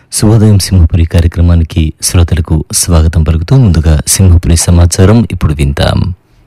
శుభోదయం సింహపురి కార్యక్రమానికి శ్రోతలకు స్వాగతం పలుకుతూ ముందుగా సింహపురి సమాచారం ఇప్పుడు విందాం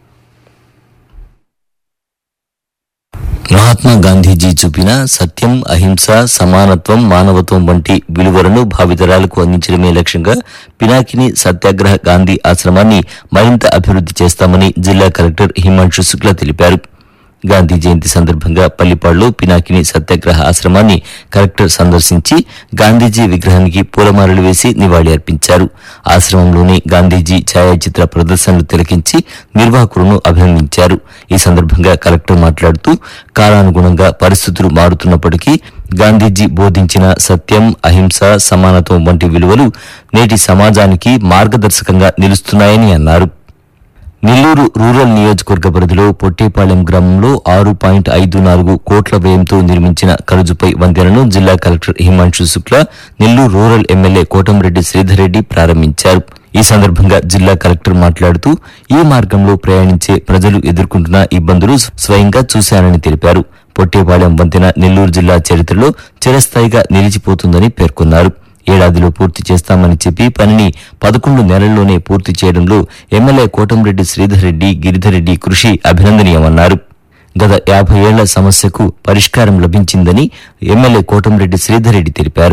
మహాత్మా గాంధీజీ చూపిన సత్యం అహింస సమానత్వం మానవత్వం వంటి విలువలను భావితరాలకు అందించడమే లక్ష్యంగా పినాకిని సత్యాగ్రహ గాంధీ ఆశ్రమాన్ని మరింత అభివృద్ధి చేస్తామని జిల్లా కలెక్టర్ హిమాంశు శుక్లా తెలిపారు గాంధీ జయంతి సందర్భంగా పల్లిపాడులో పినాకిని సత్యాగ్రహ ఆశ్రమాన్ని కలెక్టర్ సందర్శించి గాంధీజీ విగ్రహానికి పూలమాలలు వేసి నివాళి అర్పించారు ఆశ్రమంలోని గాంధీజీ ఛాయాచిత్ర ప్రదర్శనలు తిలకించి నిర్వాహకులను అభినందించారు ఈ సందర్భంగా కలెక్టర్ మాట్లాడుతూ కాలానుగుణంగా పరిస్థితులు మారుతున్నప్పటికీ గాంధీజీ బోధించిన సత్యం అహింస సమానత్వం వంటి విలువలు నేటి సమాజానికి మార్గదర్శకంగా నిలుస్తున్నాయని అన్నారు నెల్లూరు రూరల్ నియోజకవర్గ పరిధిలో పొట్టేపాలెం గ్రామంలో ఆరు పాయింట్ ఐదు నాలుగు కోట్ల వ్యయంతో నిర్మించిన కరుజుపై వంతెనను జిల్లా collector Himanshu Shukla Nellore rural MLA Kotamreddy Sridhar Reddy ప్రారంభించారు ఈ సందర్భంగా జిల్లా కలెక్టర్ మాట్లాడుతూ ఈ మార్గంలో ప్రయాణించే ప్రజలు ఎదుర్కొంటున్న ఇబ్బందులు స్వయంగా చూశానని తెలిపారు పొట్టేపాలెం వంతెన నెల్లూరు జిల్లా చరిత్రలో చిరస్థాయిగా నిలిచిపోతుందని పేర్కొన్నారు ఏడాదిలో పూర్తి చేస్తామని చెప్పి పనిని పదకొండు నెలల్లోనే పూర్తి చేయడంలో ఎమ్మెల్యే కోటంరెడ్డి శ్రీధర్ రెడ్డి గిరిధర్ రెడ్డి కృషి అభినందనీయమన్నారు గత యాభై ఏళ్ల సమస్యకు పరిష్కారం లభించిందని ఎమ్మెల్యే కోటంరెడ్డి శ్రీధర్ రెడ్డి తెలిపారు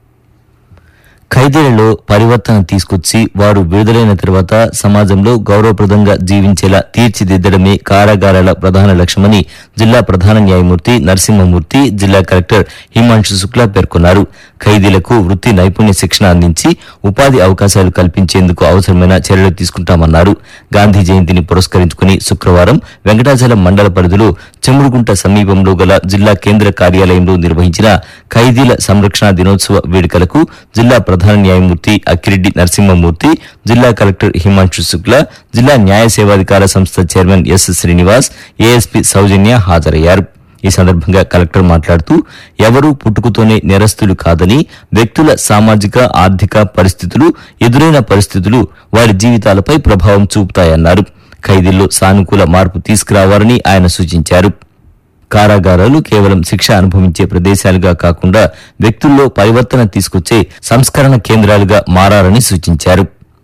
ఖైదీలలో పరివర్తన తీసుకొచ్చి వారు విడుదలైన తర్వాత సమాజంలో గౌరవప్రదంగా జీవించేలా తీర్చిదిద్దడమే కారాగారాల ప్రధాన లక్ష్యమని జిల్లా ప్రధాన న్యాయమూర్తి నరసింహమూర్తి జిల్లా కలెక్టర్ హిమాంశు శుక్లా పేర్కొన్నారు ఖైదీలకు వృత్తి నైపుణ్య శిక్షణ అందించి ఉపాధి అవకాశాలు కల్పించేందుకు అవసరమైన చర్యలు తీసుకుంటామన్నారు గాంధీ జయంతిని పురస్కరించుకుని శుక్రవారం వెంకటాచలం మండల పరిధిలో చెముడుగుంట సమీపంలో గల జిల్లా కేంద్ర కార్యాలయంలో నిర్వహించిన ఖైదీల సంరక్షణ దినోత్సవ వేడుకలకు జిల్లా ప్రధాన న్యాయమూర్తి అక్కిరెడ్డి నరసింహమూర్తి జిల్లా కలెక్టర్ హిమాంశు శుక్లా జిల్లా న్యాయ సేవాధికార సంస్థ chairman S Srinivas ASP Soujanya హాజరయ్యారు ఈ సందర్భంగా కలెక్టర్ మాట్లాడుతూ ఎవరూ పుట్టుకతోనే నేరస్తులు కాదని వ్యక్తుల సామాజిక ఆర్థిక పరిస్థితులు ఎదురైన పరిస్థితులు వారి జీవితాలపై ప్రభావం చూపుతాయన్నారు ఖైదీల్లో సానుకూల మార్పు తీసుకురావాలని ఆయన సూచించారు కారాగారాలు కేవలం శిక్ష అనుభవించే ప్రదేశాలుగా కాకుండా వ్యక్తుల్లో పరివర్తన తీసుకొచ్చే సంస్కరణ కేంద్రాలుగా మారాలని సూచించారు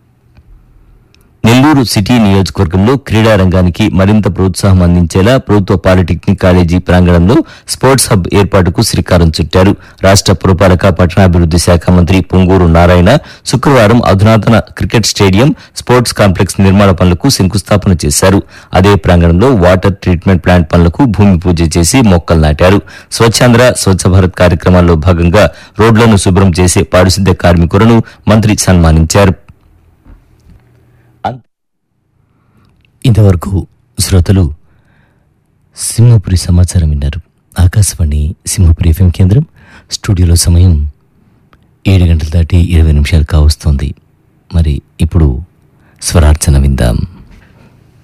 నెల్లూరు సిటీ నియోజకవర్గంలో క్రీడా రంగానికి మరింత ప్రోత్సాహం అందించేలా ప్రభుత్వ పాలిటెక్నిక్ కాలేజీ ప్రాంగణంలో స్పోర్ట్స్ హబ్ ఏర్పాటుకు శ్రీకారం చుట్టారు రాష్ట పురపాలక పట్టణాభివృద్ది శాఖ మంత్రి పొంగూరు నారాయణ శుక్రవారం అధునాతన క్రికెట్ స్టేడియం స్పోర్ట్స్ కాంప్లెక్స్ నిర్మాణ పనులకు శంకుస్థాపన చేశారు అదే ప్రాంగణంలో వాటర్ ట్రీట్మెంట్ ప్లాంట్ పనులకు భూమి పూజ చేసి మొక్కలు నాటారు స్వచ్ఛాంధ్ర స్వచ్ఛ భారత్ కార్యక్రమాల్లో భాగంగా రోడ్లను శుభ్రం చేసే పారిశుద్ధ్య కార్మికులను మంత్రి సన్మానించారు ఇంతవరకు శ్రోతలు సింహపురి సమాచారం విన్నారు ఆకాశవాణి సింహపురి ఎఫ్ఎం కేంద్రం స్టూడియోలో సమయం ఏడు గంటల దాటి ఇరవై నిమిషాలు కావస్తోంది మరి ఇప్పుడు స్వరార్చన విందాం